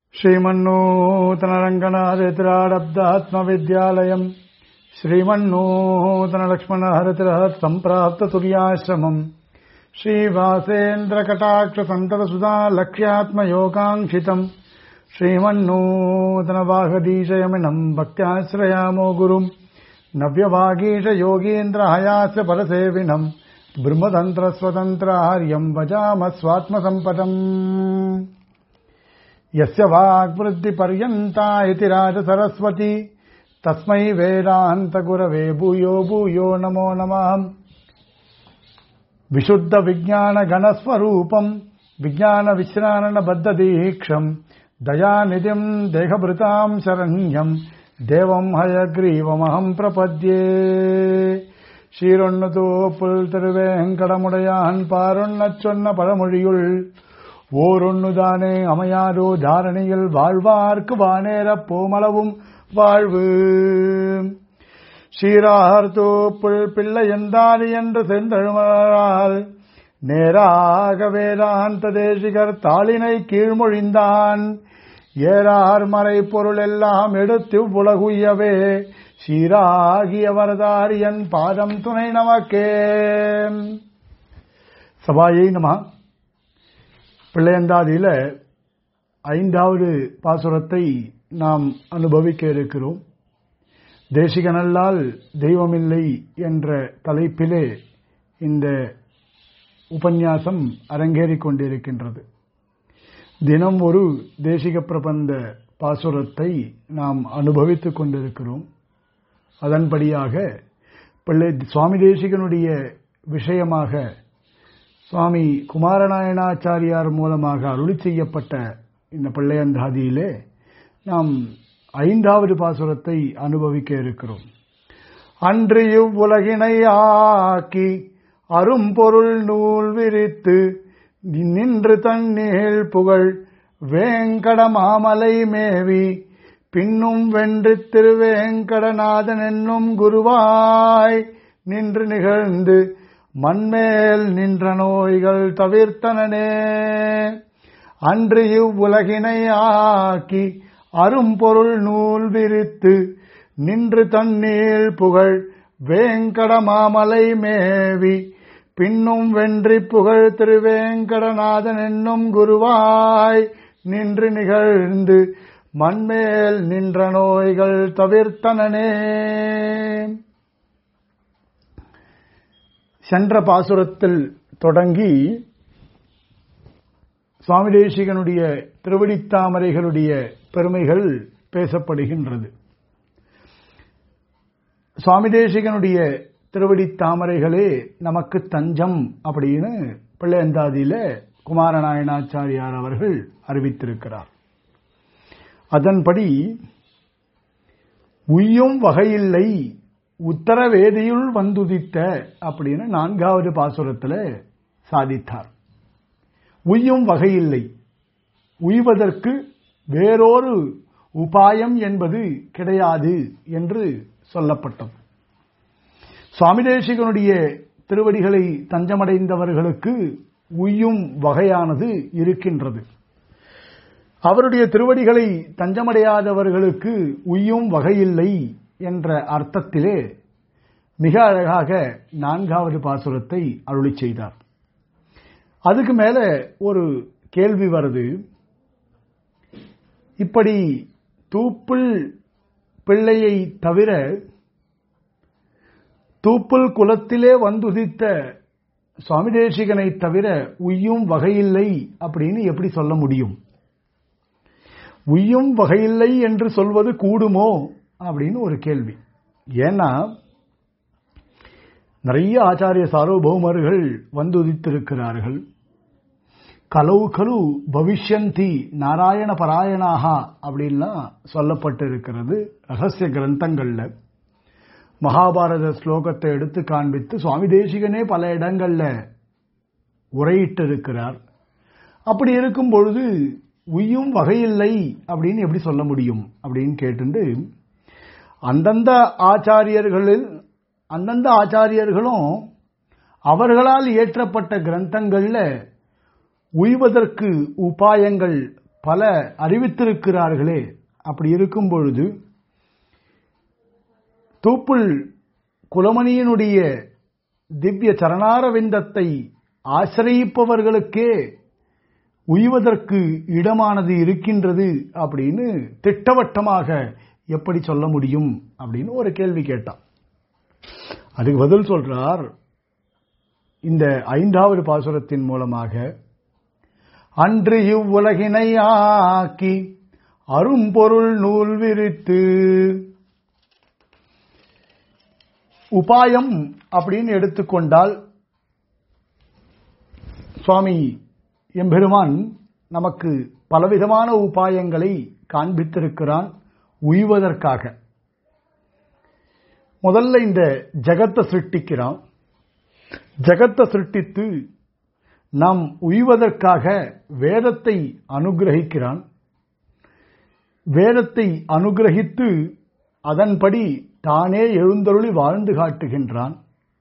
श्रीमन्नूतनरङ्गनादित्रारब्धात्मविद्यालयम् श्रीमन्नूतनलक्ष्मणहरतिरहत् सम्प्राप्ततुर्याश्रमम् श्रीवासेन्द्रकटाक्षसन्ततसुधा लक्ष्यात्मयोगाङ्क्षितम् श्रीमन्नूतनवागदीशयमिनम् भक्त्याश्रयामो गुरुम् नव्यवागीशयोगीन्द्रहयास्य परसेविनम् ब्रह्मतन्त्रस्वतन्त्रार्यम् भजाम स्वात्मसम्पदम् यस्य वाग्वृद्धिपर्यन्ता इति राजसरस्वती तस्मै वेदान्तगुरवे भूयो भूयो नमो नमः विशुद्धविज्ञानगणस्वरूपम् विज्ञानविश्राणबद्धदीक्षम् दयानिधिम् देहभृताम् शरण्यम् தேவம் ஹயக்ரீவமகம் பிரபத்யே சீரொன்னுதோப்புல் திருவேங்கடமுடையான் பாரொன்னச் சொன்ன பழமொழியுள் ஓரொன்னுதானே அமையாதோ தாரணியில் வாழ்வார்க்கு வானேரப் போமளவும் வாழ்வு சீரார்த்தோப்புள் பிள்ளை எந்தாரி என்று செந்தழுமரால் நேராக வேதாந்த தேசிகர் தாளினை கீழ்மொழிந்தான் ஏறார் மறை பொருள் எல்லாம் எடுத்து உலகுயவே சீராகிய வரதாரியன் பாதம் துணை நமக்கே சபாயை நம பிள்ளையந்தாதியில ஐந்தாவது பாசுரத்தை நாம் அனுபவிக்க இருக்கிறோம் தேசிகனல்லால் தெய்வமில்லை என்ற தலைப்பிலே இந்த உபன்யாசம் அரங்கேறிக் கொண்டிருக்கின்றது தினம் ஒரு தேசிக பிரபந்த பாசுரத்தை நாம் அனுபவித்துக் கொண்டிருக்கிறோம் அதன்படியாக பிள்ளை சுவாமி தேசிகனுடைய விஷயமாக சுவாமி குமாரநாயனாச்சாரியார் மூலமாக அருளி செய்யப்பட்ட இந்த பிள்ளையந்தாதியிலே நாம் ஐந்தாவது பாசுரத்தை அனுபவிக்க இருக்கிறோம் அன்று இவ்வுலகினை ஆக்கி அரும்பொருள் நூல் விரித்து நின்று தண்ணீள் புகழ் வேங்கட மாமலை மேவி பின்னும் வென்று திருவேங்கடநாதன் என்னும் குருவாய் நின்று நிகழ்ந்து மண்மேல் நின்ற நோய்கள் தவிர்த்தனனே அன்று இவ்வுலகினை ஆக்கி அரும்பொருள் நூல் விரித்து நின்று தண்ணீள் புகழ் வேங்கட மாமலை மேவி பின்னும் வென்றி புகழ் திருவேங்கடநாதன் என்னும் குருவாய் நின்று நிகழ்ந்து மண்மேல் நின்ற நோய்கள் தவிர்த்தனனே சென்ற பாசுரத்தில் தொடங்கி சுவாமி தேசிகனுடைய திருவடித்தாமரைகளுடைய பெருமைகள் பேசப்படுகின்றது சுவாமி தேசிகனுடைய திருவடி தாமரைகளே நமக்கு தஞ்சம் அப்படின்னு பிள்ளையந்தாதியில குமாரநாயனாச்சாரியார் அவர்கள் அறிவித்திருக்கிறார் அதன்படி உய்யும் வகையில்லை உத்தரவேதியுள் வந்துதித்த அப்படின்னு நான்காவது பாசுரத்தில் சாதித்தார் உய்யும் வகையில்லை உய்வதற்கு வேறொரு உபாயம் என்பது கிடையாது என்று சொல்லப்பட்டது சுவாமி தேசிகனுடைய திருவடிகளை தஞ்சமடைந்தவர்களுக்கு உய்யும் வகையானது இருக்கின்றது அவருடைய திருவடிகளை தஞ்சமடையாதவர்களுக்கு உய்யும் வகையில்லை என்ற அர்த்தத்திலே மிக அழகாக நான்காவது பாசுரத்தை அருளி செய்தார் அதுக்கு மேல ஒரு கேள்வி வருது இப்படி தூப்புள் பிள்ளையை தவிர தூப்புல் குலத்திலே வந்துதித்த சுவாமி தேசிகனை தவிர உய்யும் வகையில்லை அப்படின்னு எப்படி சொல்ல முடியும் உய்யும் வகையில்லை என்று சொல்வது கூடுமோ அப்படின்னு ஒரு கேள்வி ஏன்னா நிறைய ஆச்சாரிய சார்வபௌமர்கள் வந்துதித்திருக்கிறார்கள் கலவு கலு பவிஷ்யந்தி நாராயண பராயணாக அப்படின்லாம் சொல்லப்பட்டிருக்கிறது ரகசிய கிரந்தங்கள்ல மகாபாரத ஸ்லோகத்தை எடுத்து காண்பித்து சுவாமி தேசிகனே பல இடங்கள்ல உரையிட்டு இருக்கிறார் அப்படி இருக்கும் பொழுது உய்யும் வகையில்லை அப்படின்னு எப்படி சொல்ல முடியும் அப்படின்னு கேட்டு அந்தந்த ஆச்சாரியர்களில் அந்தந்த ஆச்சாரியர்களும் அவர்களால் இயற்றப்பட்ட கிரந்தங்கள்ல உய்வதற்கு உபாயங்கள் பல அறிவித்திருக்கிறார்களே அப்படி இருக்கும் பொழுது தூப்புள் குலமணியினுடைய திவ்ய சரணாரவிந்தத்தை ஆசிரியிப்பவர்களுக்கே உய்வதற்கு இடமானது இருக்கின்றது அப்படின்னு திட்டவட்டமாக எப்படி சொல்ல முடியும் அப்படின்னு ஒரு கேள்வி கேட்டான் அதுக்கு பதில் சொல்றார் இந்த ஐந்தாவது பாசுரத்தின் மூலமாக அன்று இவ்வுலகினை ஆக்கி அரும்பொருள் நூல் விரித்து உபாயம் அப்படின்னு எடுத்துக்கொண்டால் சுவாமி எம்பெருமான் நமக்கு பலவிதமான உபாயங்களை காண்பித்திருக்கிறான் உய்வதற்காக முதல்ல இந்த ஜகத்தை சிருஷ்டிக்கிறான் ஜகத்தை சிருஷ்டித்து நாம் உய்வதற்காக வேதத்தை அனுகிரகிக்கிறான் வேதத்தை அனுகிரகித்து அதன்படி தானே எழுந்தருளி வாழ்ந்து காட்டுகின்றான்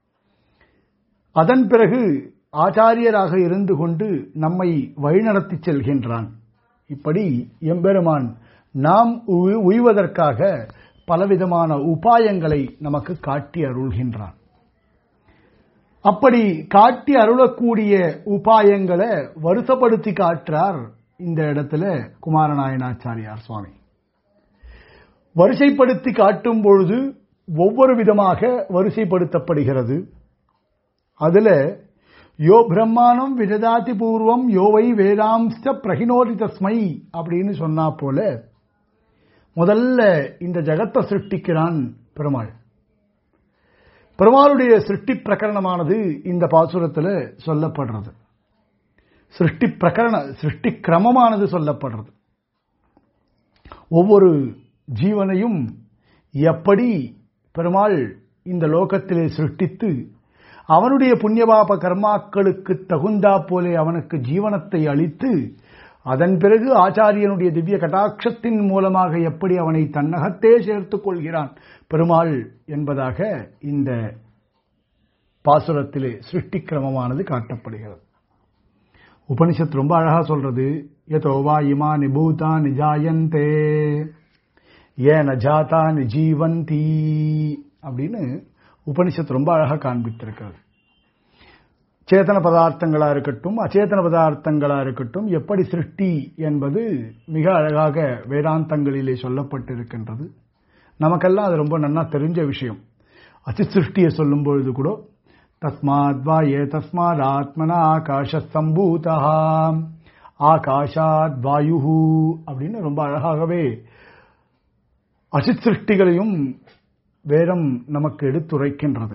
அதன் பிறகு ஆச்சாரியராக இருந்து கொண்டு நம்மை வழிநடத்தி செல்கின்றான் இப்படி எம்பெருமான் நாம் உய்வதற்காக பலவிதமான உபாயங்களை நமக்கு காட்டி அருள்கின்றான் அப்படி காட்டி அருளக்கூடிய உபாயங்களை வருத்தப்படுத்தி காட்டுறார் இந்த இடத்துல குமாரநாயனாச்சாரியார் சுவாமி வரிசைப்படுத்தி காட்டும் பொழுது ஒவ்வொரு விதமாக வரிசைப்படுத்தப்படுகிறது அதுல யோ பிரம்மாணம் விததாதி பூர்வம் யோவை வேதாம்ச பிரகினோதி தஸ்மை அப்படின்னு சொன்னா போல முதல்ல இந்த ஜகத்தை சிருஷ்டிக்கிறான் பெருமாள் பெருமாளுடைய சிருஷ்டி பிரகரணமானது இந்த பாசுரத்தில் சொல்லப்படுறது சிருஷ்டி பிரகரண சிருஷ்டி கிரமமானது சொல்லப்படுறது ஒவ்வொரு ஜீவனையும் எப்படி பெருமாள் இந்த லோகத்திலே சிருஷ்டித்து அவனுடைய புண்ணியபாப கர்மாக்களுக்கு தகுந்தா போலே அவனுக்கு ஜீவனத்தை அளித்து அதன் பிறகு ஆச்சாரியனுடைய திவ்ய கட்டாட்சத்தின் மூலமாக எப்படி அவனை தன்னகத்தே சேர்த்துக் கொள்கிறான் பெருமாள் என்பதாக இந்த பாசுரத்திலே சிருஷ்டி கிரமமானது காட்டப்படுகிறது உபனிஷத் ரொம்ப அழகா சொல்றது யதோவா இமா நிபூதா நிஜாயந்தே ஏன ஜாதா நிஜீவந்தி அப்படின்னு உபனிஷத் ரொம்ப அழகா காண்பித்திருக்கிறது சேத்தன பதார்த்தங்களா இருக்கட்டும் அச்சேதன பதார்த்தங்களா இருக்கட்டும் எப்படி சிருஷ்டி என்பது மிக அழகாக வேதாந்தங்களிலே சொல்லப்பட்டிருக்கின்றது நமக்கெல்லாம் அது ரொம்ப நன்னா தெரிஞ்ச விஷயம் அதி சிருஷ்டியை சொல்லும் பொழுது கூட தஸ்மாத் வா ஏ தஸ்மாத் ஆத்மனா ஆகாஷ சம்பூதா ஆகாஷாத் வாயு அப்படின்னு ரொம்ப அழகாகவே அசித் சிருஷ்டிகளையும் வேதம் நமக்கு எடுத்துரைக்கின்றது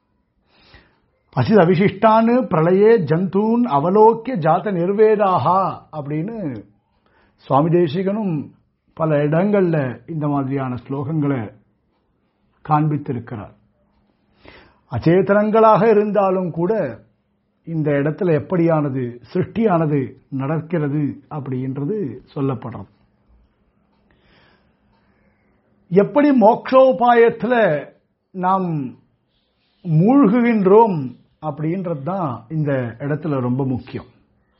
அசித் அவிசிஷ்டான்னு பிரளயே ஜந்தூன் அவலோக்கிய ஜாத நிர்வேதாகா அப்படின்னு சுவாமி தேசிகனும் பல இடங்கள்ல இந்த மாதிரியான ஸ்லோகங்களை காண்பித்திருக்கிறார் அச்சேதனங்களாக இருந்தாலும் கூட இந்த இடத்துல எப்படியானது சிருஷ்டியானது நடக்கிறது அப்படின்றது சொல்லப்படுறது எப்படி மோக்ஷோபாயத்தில் நாம் மூழ்குகின்றோம் அப்படின்றது தான் இந்த இடத்துல ரொம்ப முக்கியம்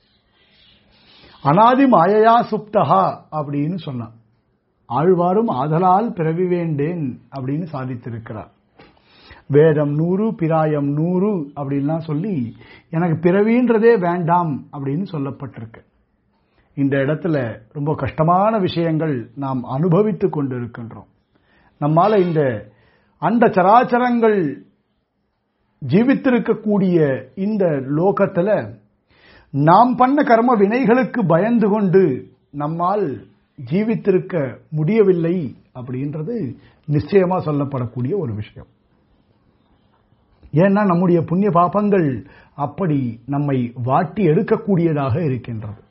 அனாதி மாயையா சுப்தகா அப்படின்னு சொன்னான் ஆழ்வாரும் ஆதலால் பிறவி வேண்டேன் அப்படின்னு சாதித்திருக்கிறார் வேதம் நூறு பிராயம் நூறு அப்படின்லாம் சொல்லி எனக்கு பிறவின்றதே வேண்டாம் அப்படின்னு சொல்லப்பட்டிருக்கு இந்த இடத்துல ரொம்ப கஷ்டமான விஷயங்கள் நாம் அனுபவித்துக் கொண்டிருக்கின்றோம் நம்மால இந்த அண்ட சராச்சரங்கள் ஜீவித்திருக்கக்கூடிய இந்த லோகத்துல நாம் பண்ண கர்ம வினைகளுக்கு பயந்து கொண்டு நம்மால் ஜீவித்திருக்க முடியவில்லை அப்படின்றது நிச்சயமா சொல்லப்படக்கூடிய ஒரு விஷயம் ஏன்னா நம்முடைய புண்ணிய பாபங்கள் அப்படி நம்மை வாட்டி எடுக்கக்கூடியதாக இருக்கின்றது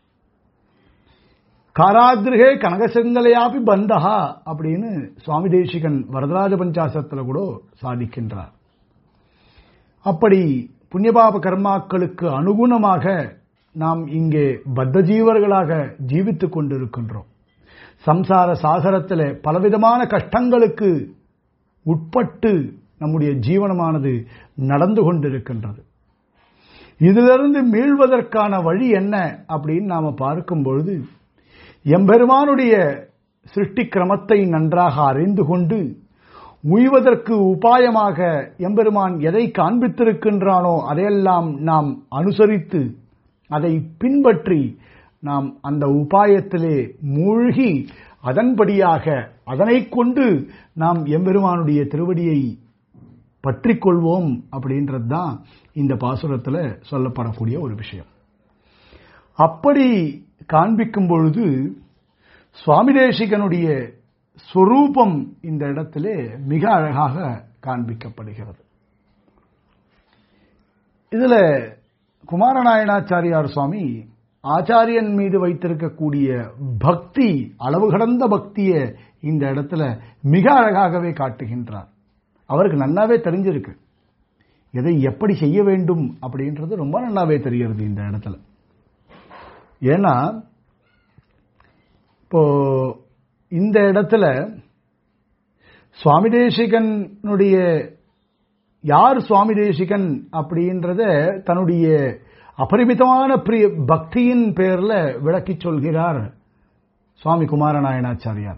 காராகிரகே கனகசங்கலையாபி பந்தகா அப்படின்னு சுவாமி தேசிகன் வரதராஜ பஞ்சாசத்துல கூட சாதிக்கின்றார் அப்படி புண்ணியபாப கர்மாக்களுக்கு அனுகுணமாக நாம் இங்கே பத்த ஜீவர்களாக ஜீவித்துக் கொண்டிருக்கின்றோம் சம்சார சாகரத்தில் பலவிதமான கஷ்டங்களுக்கு உட்பட்டு நம்முடைய ஜீவனமானது நடந்து கொண்டிருக்கின்றது இதிலிருந்து மீள்வதற்கான வழி என்ன அப்படின்னு நாம பார்க்கும் பொழுது எம்பெருமானுடைய சிருஷ்டி கிரமத்தை நன்றாக அறிந்து கொண்டு உய்வதற்கு உபாயமாக எம்பெருமான் எதை காண்பித்திருக்கின்றானோ அதையெல்லாம் நாம் அனுசரித்து அதை பின்பற்றி நாம் அந்த உபாயத்திலே மூழ்கி அதன்படியாக அதனை கொண்டு நாம் எம்பெருமானுடைய திருவடியை பற்றி கொள்வோம் அப்படின்றது தான் இந்த பாசுரத்தில் சொல்லப்படக்கூடிய ஒரு விஷயம் அப்படி காண்பிக்கும் பொழுது சுவாமி தேசிகனுடைய சொரூபம் இந்த இடத்திலே மிக அழகாக காண்பிக்கப்படுகிறது இதுல குமாரநாயனாச்சாரியார் சுவாமி ஆச்சாரியன் மீது வைத்திருக்கக்கூடிய பக்தி அளவு கடந்த பக்தியை இந்த இடத்துல மிக அழகாகவே காட்டுகின்றார் அவருக்கு நல்லாவே தெரிஞ்சிருக்கு எதை எப்படி செய்ய வேண்டும் அப்படின்றது ரொம்ப நல்லாவே தெரிகிறது இந்த இடத்துல ஏன்னா இப்போ இந்த இடத்துல சுவாமி தேசிகனுடைய யார் சுவாமி தேசிகன் அப்படின்றத தன்னுடைய அபரிமிதமான பிரிய பக்தியின் பேர்ல விளக்கி சொல்கிறார் சுவாமி குமாரநாயனாச்சாரியார்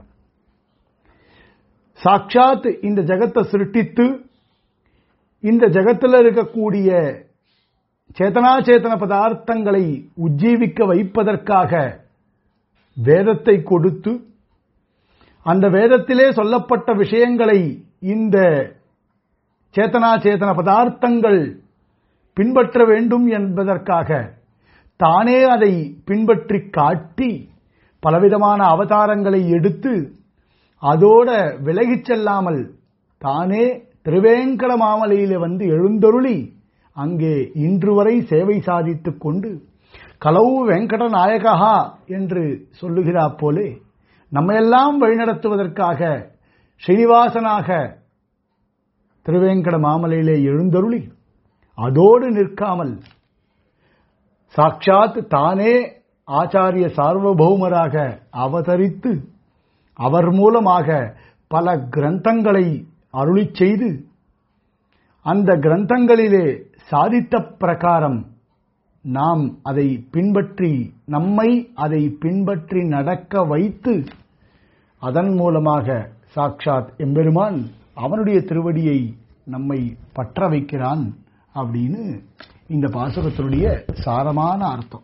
சாட்சாத் இந்த ஜகத்தை சிருஷ்டித்து இந்த ஜகத்தில் இருக்கக்கூடிய சேதனா சேத்தன பதார்த்தங்களை உஜ்ஜீவிக்க வைப்பதற்காக வேதத்தை கொடுத்து அந்த வேதத்திலே சொல்லப்பட்ட விஷயங்களை இந்த சேத்தனா சேத்தன பதார்த்தங்கள் பின்பற்ற வேண்டும் என்பதற்காக தானே அதை பின்பற்றி காட்டி பலவிதமான அவதாரங்களை எடுத்து அதோட விலகிச் செல்லாமல் தானே திருவேங்கட மாமலையில வந்து எழுந்தருளி அங்கே இன்று வரை சேவை சாதித்துக் கொண்டு கலவு வெங்கட நாயகா என்று சொல்லுகிறா போலே நம்மையெல்லாம் வழிநடத்துவதற்காக ஸ்ரீனிவாசனாக திருவேங்கட மாமலையிலே எழுந்தருளி அதோடு நிற்காமல் சாட்சாத் தானே ஆச்சாரிய சார்வபௌமராக அவதரித்து அவர் மூலமாக பல கிரந்தங்களை அருளிச் செய்து அந்த கிரந்தங்களிலே சாதித்த பிரகாரம் நாம் அதை பின்பற்றி நம்மை அதை பின்பற்றி நடக்க வைத்து அதன் மூலமாக சாட்சாத் எம்பெருமான் அவனுடைய திருவடியை நம்மை பற்ற வைக்கிறான் அப்படின்னு இந்த பாசுரத்தினுடைய சாரமான அர்த்தம்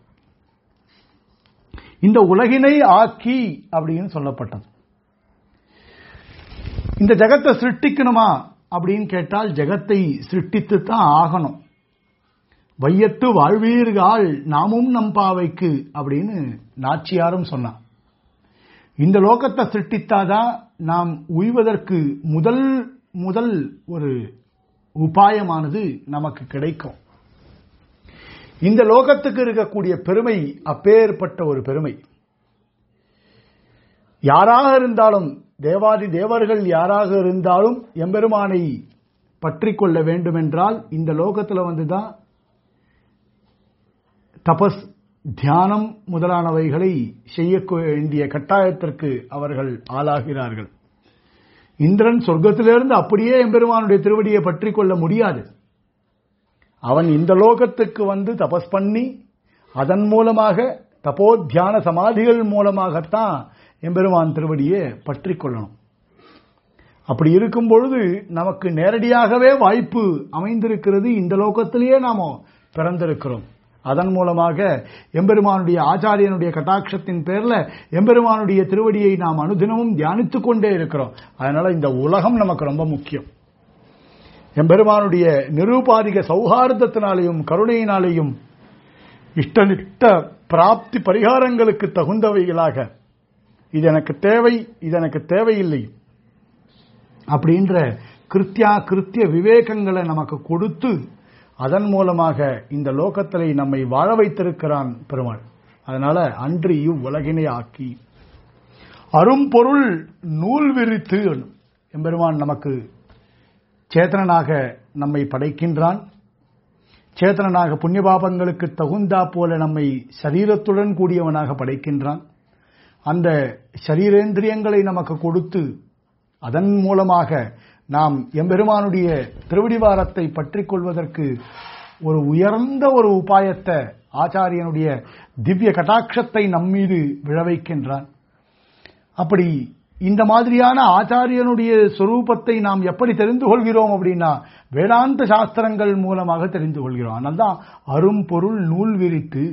இந்த உலகினை ஆக்கி அப்படின்னு சொல்லப்பட்டது இந்த ஜகத்தை சிருஷ்டிக்கணுமா அப்படின்னு கேட்டால் ஜகத்தை சிருஷ்டித்து தான் ஆகணும் வையத்து வாழ்வீர்கள் நாமும் நம்பாவைக்கு அப்படின்னு நாச்சியாரும் சொன்னான் இந்த லோகத்தை சிருஷ்டித்தாதான் நாம் உய்வதற்கு முதல் முதல் ஒரு உபாயமானது நமக்கு கிடைக்கும் இந்த லோகத்துக்கு இருக்கக்கூடிய பெருமை அப்பேற்பட்ட ஒரு பெருமை யாராக இருந்தாலும் தேவாதி தேவர்கள் யாராக இருந்தாலும் எம்பெருமானை பற்றி கொள்ள வேண்டுமென்றால் இந்த லோகத்தில் வந்துதான் தபஸ் தியானம் முதலானவைகளை செய்ய வேண்டிய கட்டாயத்திற்கு அவர்கள் ஆளாகிறார்கள் இந்திரன் சொர்க்கத்திலிருந்து அப்படியே எம்பெருமானுடைய திருவடியை பற்றி கொள்ள முடியாது அவன் இந்த லோகத்துக்கு வந்து தபஸ் பண்ணி அதன் மூலமாக தபோ தியான சமாதிகள் மூலமாகத்தான் எம்பெருமான் திருவடியை பற்றி கொள்ளணும் அப்படி இருக்கும் பொழுது நமக்கு நேரடியாகவே வாய்ப்பு அமைந்திருக்கிறது இந்த லோகத்திலேயே நாம பிறந்திருக்கிறோம் அதன் மூலமாக எம்பெருமானுடைய ஆச்சாரியனுடைய கட்டாட்சத்தின் பேர்ல எம்பெருமானுடைய திருவடியை நாம் அனுதினமும் தியானித்துக் கொண்டே இருக்கிறோம் அதனால இந்த உலகம் நமக்கு ரொம்ப முக்கியம் எம்பெருமானுடைய நிரூபாதிக சௌஹார்தத்தினாலேயும் கருணையினாலேயும் இஷ்டனிட்ட பிராப்தி பரிகாரங்களுக்கு தகுந்தவைகளாக இது எனக்கு தேவை இது எனக்கு தேவையில்லை அப்படின்ற கிருத்தியா கிருத்திய விவேகங்களை நமக்கு கொடுத்து அதன் மூலமாக இந்த லோகத்திலே நம்மை வாழ வைத்திருக்கிறான் பெருமாள் அதனால அன்று இவ்வுலகினை ஆக்கி அரும்பொருள் நூல் விரித்து எம்பெருமான் நமக்கு சேத்தனனாக நம்மை படைக்கின்றான் சேத்தனனாக புண்ணிய பாபங்களுக்கு தகுந்தா போல நம்மை சரீரத்துடன் கூடியவனாக படைக்கின்றான் அந்த சரீரேந்திரியங்களை நமக்கு கொடுத்து அதன் மூலமாக நாம் எம்பெருமானுடைய திருவடிவாரத்தை பற்றிக் கொள்வதற்கு ஒரு உயர்ந்த ஒரு உபாயத்தை ஆச்சாரியனுடைய திவ்ய கட்டாட்சத்தை நம்மீது விழ வைக்கின்றான் அப்படி இந்த மாதிரியான ஆச்சாரியனுடைய சொரூபத்தை நாம் எப்படி தெரிந்து கொள்கிறோம் அப்படின்னா வேதாந்த சாஸ்திரங்கள் மூலமாக தெரிந்து கொள்கிறோம் அதனால்தான் அரும்பொருள் நூல் விரித்து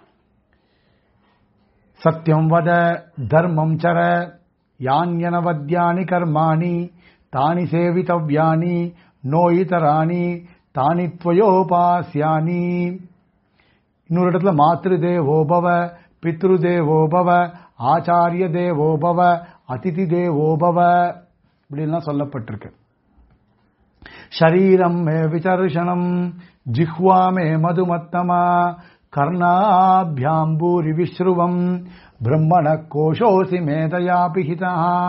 சத்தியம் வத தர்மம் சர யான்யனவத்யானி கர்மாணி தானி சேவிதவ்யானி நோயிதராணி தானி துவயோபாசியானி இன்னொரு இடத்துல மாத்ரு தேவோபவ பித்ரு தேவோபவ ஆச்சாரிய தேவோபவ அதிதி தேவோபவ இப்படிலாம் சொல்லப்பட்டிருக்கு ஷரீரம் மே விசர்ஷனம் ஜிஹ்வா மே மதுமத்தமா கர்ணாபியாம் பூரி விஸ்ருவம் பிரம்மண கோஷோசி மேதையா பிஹிதா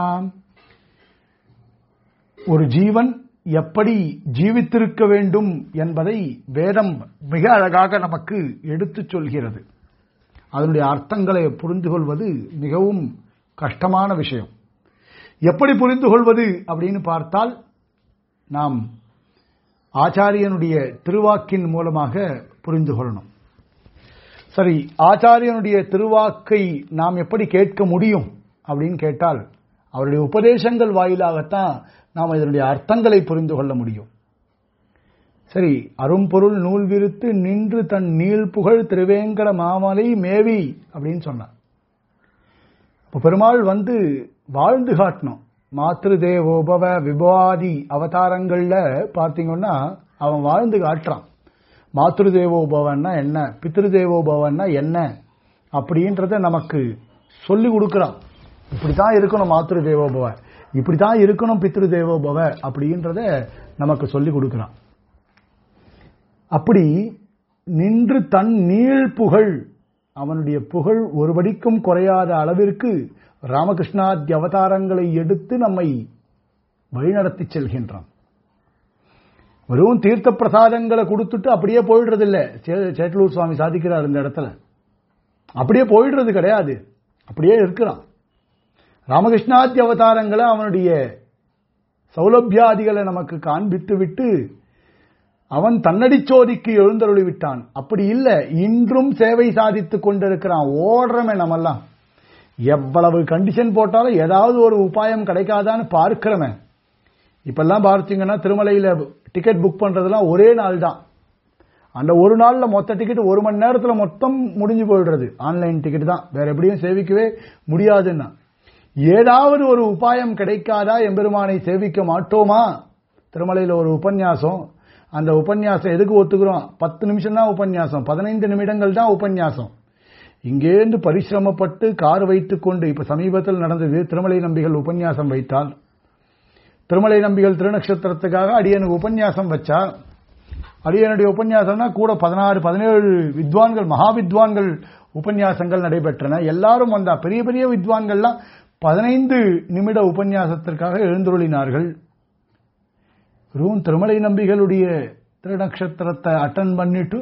ஒரு ஜீவன் எப்படி ஜீவித்திருக்க வேண்டும் என்பதை வேதம் மிக அழகாக நமக்கு எடுத்துச் சொல்கிறது அதனுடைய அர்த்தங்களை புரிந்து கொள்வது மிகவும் கஷ்டமான விஷயம் எப்படி புரிந்து கொள்வது அப்படின்னு பார்த்தால் நாம் ஆச்சாரியனுடைய திருவாக்கின் மூலமாக புரிந்து கொள்ளணும் சரி ஆச்சாரியனுடைய திருவாக்கை நாம் எப்படி கேட்க முடியும் அப்படின்னு கேட்டால் அவருடைய உபதேசங்கள் வாயிலாகத்தான் நாம் இதனுடைய அர்த்தங்களை புரிந்து கொள்ள முடியும் சரி அரும்பொருள் நூல் விரித்து நின்று தன் நீள் புகழ் திருவேங்கட மாமலை மேவி அப்படின்னு சொன்னார் இப்போ பெருமாள் வந்து வாழ்ந்து காட்டணும் மாத்ரு தேவோபவ விபாதி அவதாரங்கள்ல பார்த்தீங்கன்னா அவன் வாழ்ந்து காட்டுறான் மாத்ரு தேவோபவன்னா என்ன பித்ரு தேவோபவன்னா என்ன அப்படின்றத நமக்கு சொல்லி கொடுக்குறான் இப்படித்தான் இருக்கணும் மாத்ரு தேவோபவ இப்படித்தான் இருக்கணும் பித்ரு தேவோபவ அப்படின்றத நமக்கு சொல்லி கொடுக்குறான் அப்படி நின்று தன் நீள் புகழ் அவனுடைய புகழ் ஒருபடிக்கும் குறையாத அளவிற்கு ராமகிருஷ்ணாதி அவதாரங்களை எடுத்து நம்மை வழிநடத்தி செல்கின்றான் வெறும் தீர்த்த பிரசாதங்களை கொடுத்துட்டு அப்படியே போயிடுறதில்ல சேட்டலூர் சுவாமி சாதிக்கிறார் இந்த இடத்துல அப்படியே போயிடுறது கிடையாது அப்படியே இருக்கிறான் ராமகிருஷ்ணாதி அவதாரங்களை அவனுடைய சௌலபியாதிகளை நமக்கு காண்பித்து விட்டு அவன் தன்னடிச்சோதிக்கு எழுந்தருளி விட்டான் அப்படி இல்ல இன்றும் சேவை சாதித்துக் கொண்டிருக்கிறான் ஓடுறமே நம்மெல்லாம் எவ்வளவு கண்டிஷன் போட்டாலும் ஏதாவது ஒரு உபாயம் கிடைக்காதான்னு பார்க்கிறமே இப்பெல்லாம் பார்த்தீங்கன்னா திருமலையில டிக்கெட் புக் பண்றதுலாம் ஒரே நாள் தான் அந்த ஒரு நாள்ல மொத்த டிக்கெட் ஒரு மணி நேரத்துல மொத்தம் முடிஞ்சு போயிடுறது ஆன்லைன் டிக்கெட் தான் வேற எப்படியும் சேவிக்கவே முடியாதுன்னா ஏதாவது ஒரு உபாயம் கிடைக்காதா எம்பெருமானை சேவிக்க மாட்டோமா திருமலையில ஒரு உபன்யாசம் அந்த உபன்யாசம் எதுக்கு ஒத்துக்கிறோம் பத்து நிமிஷம் தான் உபன்யாசம் பதினைந்து நிமிடங்கள் தான் உபன்யாசம் இங்கேருந்து பரிசிரமப்பட்டு கார் வைத்துக் கொண்டு இப்ப சமீபத்தில் நடந்தது திருமலை நம்பிகள் உபன்யாசம் வைத்தால் திருமலை நம்பிகள் திருநக்ஷத்திரத்துக்காக அடியனுக்கு உபன்யாசம் வச்சா அடியனுடைய உபன்யாசம்னா கூட பதினாறு பதினேழு வித்வான்கள் மகா வித்வான்கள் உபன்யாசங்கள் நடைபெற்றன எல்லாரும் வந்தா பெரிய பெரிய வித்வான்கள்லாம் பதினைந்து நிமிட உபன்யாசத்திற்காக எழுந்துருளினார்கள் ரூம் திருமலை நம்பிகளுடைய திருநக்ஷத்திரத்தை அட்டன் பண்ணிட்டு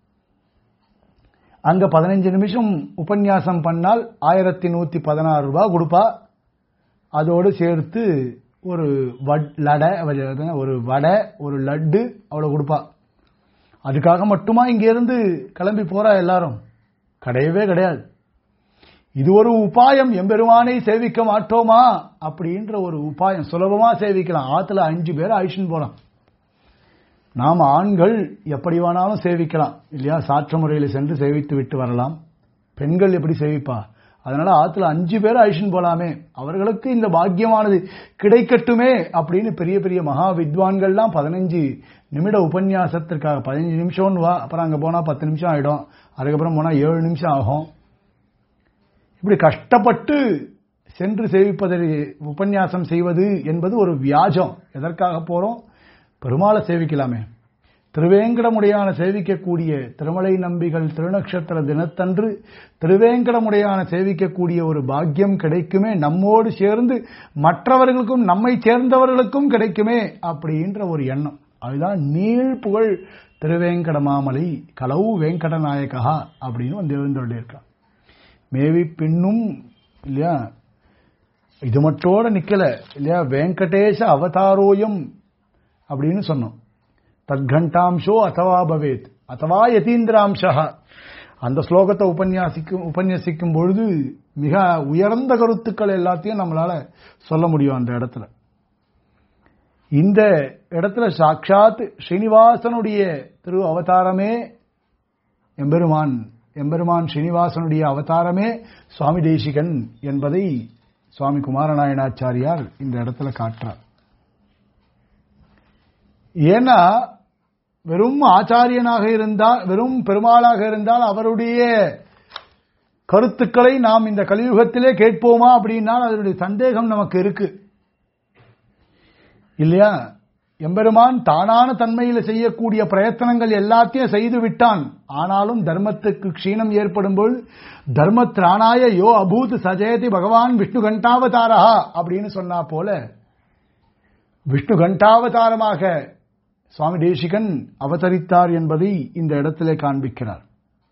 அங்க பதினஞ்சு நிமிஷம் உபன்யாசம் பண்ணால் ஆயிரத்தி நூத்தி பதினாறு ரூபாய் கொடுப்பா அதோடு சேர்த்து ஒரு லடை ஒரு வடை ஒரு லட்டு அவ்வளவு கொடுப்பா அதுக்காக மட்டுமா இங்க இருந்து கிளம்பி போறா எல்லாரும் கிடையவே கிடையாது இது ஒரு உபாயம் எம்பெருமானை சேவிக்க மாட்டோமா அப்படின்ற ஒரு உபாயம் சுலபமா சேவிக்கலாம் ஆத்துல அஞ்சு பேர் அழிச்சுன்னு போலாம் நாம் ஆண்கள் எப்படி வேணாலும் சேவிக்கலாம் இல்லையா சாற்ற முறையில் சென்று சேவித்து விட்டு வரலாம் பெண்கள் எப்படி சேவிப்பா அதனால ஆத்துல அஞ்சு பேர் அழிச்சுன்னு போலாமே அவர்களுக்கு இந்த பாக்கியமானது கிடைக்கட்டுமே அப்படின்னு பெரிய பெரிய மகா வித்வான்கள்லாம் பதினஞ்சு நிமிட உபன்யாசத்திற்காக பதினஞ்சு நிமிஷம்னு வா அப்புறம் அங்க போனா பத்து நிமிஷம் ஆயிடும் அதுக்கப்புறம் போனா ஏழு நிமிஷம் ஆகும் இப்படி கஷ்டப்பட்டு சென்று சேவிப்பதை உபன்யாசம் செய்வது என்பது ஒரு வியாஜம் எதற்காக போறோம் பெருமாளை சேவிக்கலாமே திருவேங்கடமுடையான சேவிக்கக்கூடிய திருமலை நம்பிகள் திருநக்ஷத்திர தினத்தன்று திருவேங்கடமுடையான சேவிக்கக்கூடிய ஒரு பாக்கியம் கிடைக்குமே நம்மோடு சேர்ந்து மற்றவர்களுக்கும் நம்மை சேர்ந்தவர்களுக்கும் கிடைக்குமே அப்படின்ற ஒரு எண்ணம் அதுதான் நீள் புகழ் திருவேங்கட மாமலை கலவு வேங்கட நாயகா அப்படின்னு வந்து எழுந்தொள்ளியிருக்கான் மேவி பின்னும் இல்லையா இது மட்டோட நிக்கல இல்லையா வெங்கடேஷ அவதாரோயம் அப்படின்னு சொன்னோம் தத்கண்டாம்சோ அத்தவா பவேத் அத்தவா யதீந்திராம்சா அந்த ஸ்லோகத்தை உபன்யாசிக்கும் உபன்யசிக்கும் பொழுது மிக உயர்ந்த கருத்துக்கள் எல்லாத்தையும் நம்மளால சொல்ல முடியும் அந்த இடத்துல இந்த இடத்துல சாட்சாத் ஸ்ரீனிவாசனுடைய திரு அவதாரமே எம்பெருமான் எம்பெருமான் ஸ்ரீனிவாசனுடைய அவதாரமே சுவாமி தேசிகன் என்பதை சுவாமி குமாரநாயனாச்சாரியார் இந்த இடத்துல காட்டுறார் ஏன்னா வெறும் ஆச்சாரியனாக இருந்தால் வெறும் பெருமாளாக இருந்தால் அவருடைய கருத்துக்களை நாம் இந்த கலியுகத்திலே கேட்போமா அப்படின்னால் அதனுடைய சந்தேகம் நமக்கு இருக்கு இல்லையா எம்பெருமான் தானான தன்மையில் செய்யக்கூடிய பிரயத்தனங்கள் எல்லாத்தையும் செய்து விட்டான் ஆனாலும் தர்மத்துக்கு க்ஷீணம் ஏற்படும் போது தர்மத்ராணாய யோ அபூத் சஜயதி பகவான் விஷ்ணு கண்டாவதாரா அப்படின்னு சொன்னா போல விஷ்ணு கண்டாவதாரமாக சுவாமி தேசிகன் அவதரித்தார் என்பதை இந்த இடத்திலே காண்பிக்கிறார்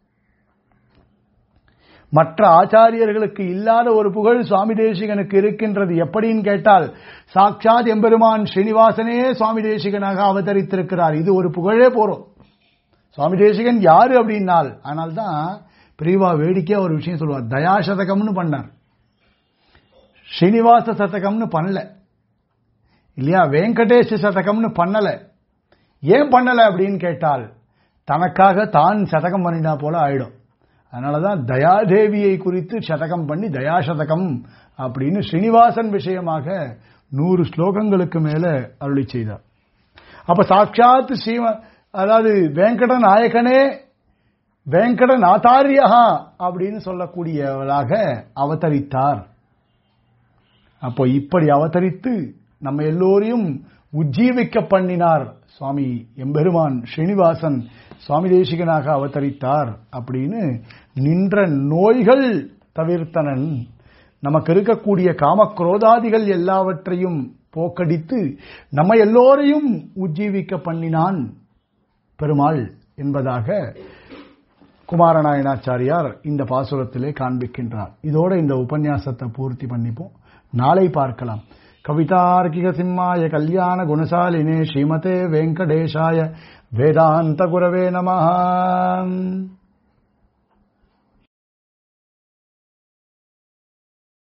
மற்ற ஆச்சாரியர்களுக்கு இல்லாத ஒரு புகழ் சுவாமி தேசிகனுக்கு இருக்கின்றது எப்படின்னு கேட்டால் சாட்சாத் எம்பெருமான் ஸ்ரீனிவாசனே சுவாமி தேசிகனாக அவதரித்திருக்கிறார் இது ஒரு புகழே போறோம் சுவாமி தேசிகன் யாரு அப்படின்னால் ஆனால் தான் பிரிவா வேடிக்கையா ஒரு விஷயம் சொல்லுவார் தயாசதகம்னு பண்ணார் ஸ்ரீனிவாச சதகம்னு பண்ணல இல்லையா வெங்கடேஷ சதகம்னு பண்ணல ஏன் பண்ணல அப்படின்னு கேட்டால் தனக்காக தான் சதகம் பண்ணினா போல ஆயிடும் அதனாலதான் தயாதேவியை குறித்து சதகம் பண்ணி தயாசதகம் அப்படின்னு ஸ்ரீனிவாசன் விஷயமாக நூறு ஸ்லோகங்களுக்கு மேல அருளி செய்தார் அப்ப சாட்சாத் ஸ்ரீம அதாவது வெங்கட நாயகனே வெங்கட நாதாரியா அப்படின்னு சொல்லக்கூடியவளாக அவதரித்தார் அப்போ இப்படி அவதரித்து நம்ம எல்லோரையும் உஜ்ஜீவிக்க பண்ணினார் சுவாமி எம்பெருமான் ஸ்ரீனிவாசன் சுவாமி தேசிகனாக அவதரித்தார் அப்படின்னு நின்ற நோய்கள் தவிர்த்தனன் நமக்கு இருக்கக்கூடிய காமக்ரோதாதிகள் எல்லாவற்றையும் போக்கடித்து நம்ம எல்லோரையும் உஜ்ஜீவிக்க பண்ணினான் பெருமாள் என்பதாக குமாரநாயனாச்சாரியார் இந்த பாசுரத்திலே காண்பிக்கின்றார் இதோட இந்த உபன்யாசத்தை பூர்த்தி பண்ணிப்போம் நாளை பார்க்கலாம் கவிதார்க்கிக சிம்மாய கல்யாண குணசாலினே ஸ்ரீமதே வெங்கடேஷாய வேதாந்த குரவே நமஹ